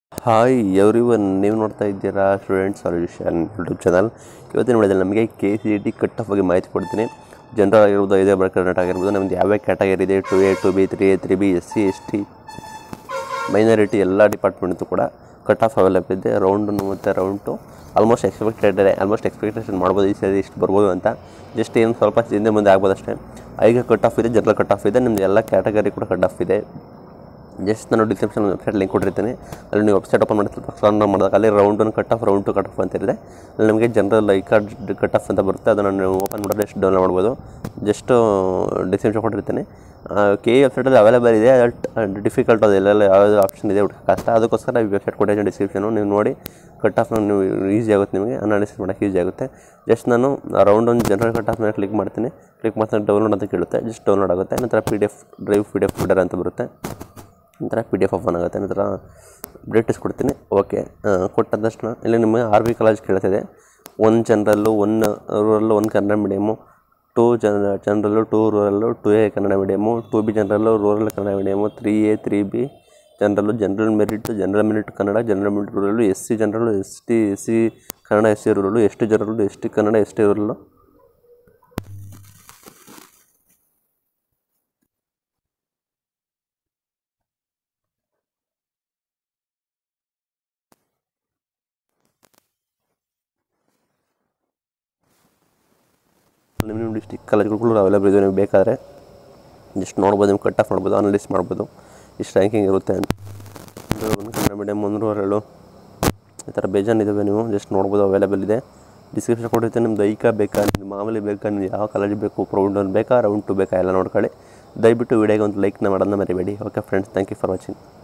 hi every one ನೀವು ನೋಡ್ತಾ ಇದ್ದೀರಾ ಸ್ಟೂಡೆಂಟ್ ಸೊಲ್ಯೂಷನ್ ಯೂಟ್ಯೂಬ್ ಚಾನಲ್ ಇವತ್ತಿನ ನೋಡಿದಲ್ಲಿ ನಮಗೆ K C T cut off ಬಗ್ಗೆ ಮಾಹಿತಿ ಕೊಡ್ತೀನಿ ಜನರಲ್ ಆಗಿರ್ಬೋದು ಐದೇ ಬರ್ ಕರ್ನಾಟಕ ಆಗಿರ್ಬೋದು ನಮ್ದು ಯಾವ್ಯಾವ ಕ್ಯಾಟಗರಿ ಇದೆ two A two B three A three B S C S T minority ಎಲ್ಲ ಡಿಪಾರ್ಟ್ಮೆಂಟ್ದು ಕೂಡ ಕಟ್ ಆಫ್ ಅವೈಲೇಬಲ್ ಇದೆ ರೌಂಡ್ ಮತ್ತು ರೌಂಡ್ ಟು ಆಲ್ಮೋಸ್ಟ್ ಎಕ್ಸ್ಪೆಕ್ಟೆಡ್ ಇದೆ ಆಲ್ಮೋಸ್ಟ್ ಎಕ್ಸ್ಪೆಕ್ಟೇಷನ್ ಮಾಡ್ಬೋದು ಈ ಸರಿ ಇಷ್ಟು ಬರ್ಬೋದು ಅಂತ ಜಸ್ಟ್ ಏನು ಸ್ವಲ್ಪ ಹಿಂದೆ ಮುಂದೆ ಆಗ್ಬೋದು ಅಷ್ಟೇ ಈಗ ಕಟ್ ಆಫ್ ಇದೆ ಜನರಲ್ ಕಟ್ ಆಫ್ ಇದೆ ನಿಮ್ಮದು ಎಲ್ಲ ಕ್ಯಾಟಗರಿ ಕೂಡ ಕಟ್ ಆಫ್ ಇದೆ ಜಸ್ಟ್ ನಾನು ಡಿಸ್ಕ್ರಿಪ್ಷನ್ ವೆಬ್ಸೈಟ್ ಲಿಂಕ್ ಕೊಟ್ಟಿರ್ತೀನಿ ಅಲ್ಲಿ ನೀವು ವೆಬ್ಸೈಟ್ ಓಪನ್ ಮಾಡಿ ಸ್ವಲ್ಪ ಸ್ಕ್ರಾಲ್ ಮಾಡಿದಾಗ ಅಲ್ಲಿ round one cut off round two cut off ಅಂತ ಇದೆ ಅಲ್ಲಿ ನಮಗೆ general I card cut off ಅಂತ ಬರುತ್ತೆ ಅದನ್ನು ನೀವು ಓಪನ್ ಮಾಡಿದ್ರೆ ಎಷ್ಟು ಡೌನ್ಲೋಡ್ ಮಾಡ್ಬೋದು ಜಸ್ಟ್ ಡಿಸ್ಕ್ರಿಪ್ಷನ್ ಕೊಟ್ಟಿರ್ತೀನಿ ಕೆ ಇ ವೆಬ್ಸೈಟಲ್ಲಿ ಅವೈಲೇಬಲ್ ಇದೆ ಬಟ್ ಡಿಫಿಕಲ್ಟ್ ಅದು ಎಲ್ಲೆಲ್ಲ ಯಾವ್ದು ಆಪ್ಷನ್ ಇದೆ ಹುಡುಕ ಕಷ್ಟ ಅದಕ್ಕೋಸ್ಕರ ಈ ವೆಬ್ಸೈಟ್ ಕೊಟ್ಟಿದ್ದೀನಿ ಡಿಸ್ಕ್ರಿಪ್ಷನು ನೀವು ನೋಡಿ ಕಟ್ ಆಫ್ನ ನೀವು ಈಸಿ ಆಗುತ್ತೆ ನಿಮಗೆ ಅನಾಲಿಸಿಸ್ ಮಾಡೋಕ್ಕೆ ಈಸಿ ಆಗುತ್ತೆ ಜಸ್ಟ್ ನಾನು ರೌಂಡ್ ಒಂದು ಜನರಲ್ ಕಟ್ ಆಫ್ ಮೇಲೆ ಕ್ಲಿಕ್ ಮಾಡ್ತೀನಿ ಕ್ಲಿಕ್ ಮಾಡ್ತೀನಿ ಡೌನ್ಲೋಡ್ ಅಂತ ಕೇಳುತ್ತೆ ಜಸ್ಟ್ ಡೌನ್ಲೋಡ್ ಆಗುತ್ತೆ ನಂತರ P D F drive P D F folder ಅಂತ ಬರುತ್ತೆ ನಂತರ ಪಿ ಡಿ ಎಫ್ ಓಪನ್ ಆಗುತ್ತೆ ನಂತರ ಬ್ರೇಟಿಸ್ ಕೊಡ್ತೀನಿ ಓಕೆ ಕೊಟ್ಟ ತಕ್ಷಣ ಇಲ್ಲಿ ನಿಮಗೆ ಆರ್ ಬಿ ಕಾಲೇಜ್ ಕೇಳ್ತಿದೆ one general one rural one Kannada medium two ಜನ general two rural two A Kannada medium two B general rural Kannada medium three A three B general general merit general merit Kannada general merit rural S C general S T S C Kannada S C rural S T general S T Kannada S T rural ನಿಮ್ಮ ನಿಮ್ಮ district ಕಾಲೇಜ್ಗಳು available ಇದೆ ನೀವು ಬೇಕಾದರೆ just ನೋಡ್ಬೋದು ನೀವು cut off ಮಾಡ್ಬೋದು analyse ಮಾಡ್ಬೋದು ಇಷ್ಟು ರ್ಯಾಂಕಿಂಗ್ ಇರುತ್ತೆ ಅಂತ ಒಂದು ಕನ್ನಡ ಮೀಡಿಯಮ್ ಒಂದು ಎರಡು ಈ ಥರ ಬೇಜಾನ್ ಇದ್ದಾವೆ ನೀವು ಜಸ್ಟ್ ನೋಡ್ಬೋದು ಅವೈಲೇಬಲ್ ಇದೆ ಡಿಸ್ಕ್ರಿಪ್ಷನ್ ಕೊಟ್ಟಿರ್ತೀನಿ ನಿಮ್ದು ಐಕ ಬೇಕಾ ನಿಮ್ದು ಮಾಮೂಲಿ ಬೇಕಾ ನೀವು ಯಾವ ಕಾಲೇಜ್ ಬೇಕು ರೌಂಡ್ ಒನ್ ಬೇಕಾ ರೌಂಡ್ ಟು ಬೇಕಾ ಎಲ್ಲ ನೋಡ್ಕೊಳ್ಳಿ ದಯವಿಟ್ಟು ವಿಡಿಯೋಗೆ ಒಂದು ಲೈಕ್ನ ಮಾಡೋದನ್ನ ಮರಿಬೇಡಿ okay friends thank you for watching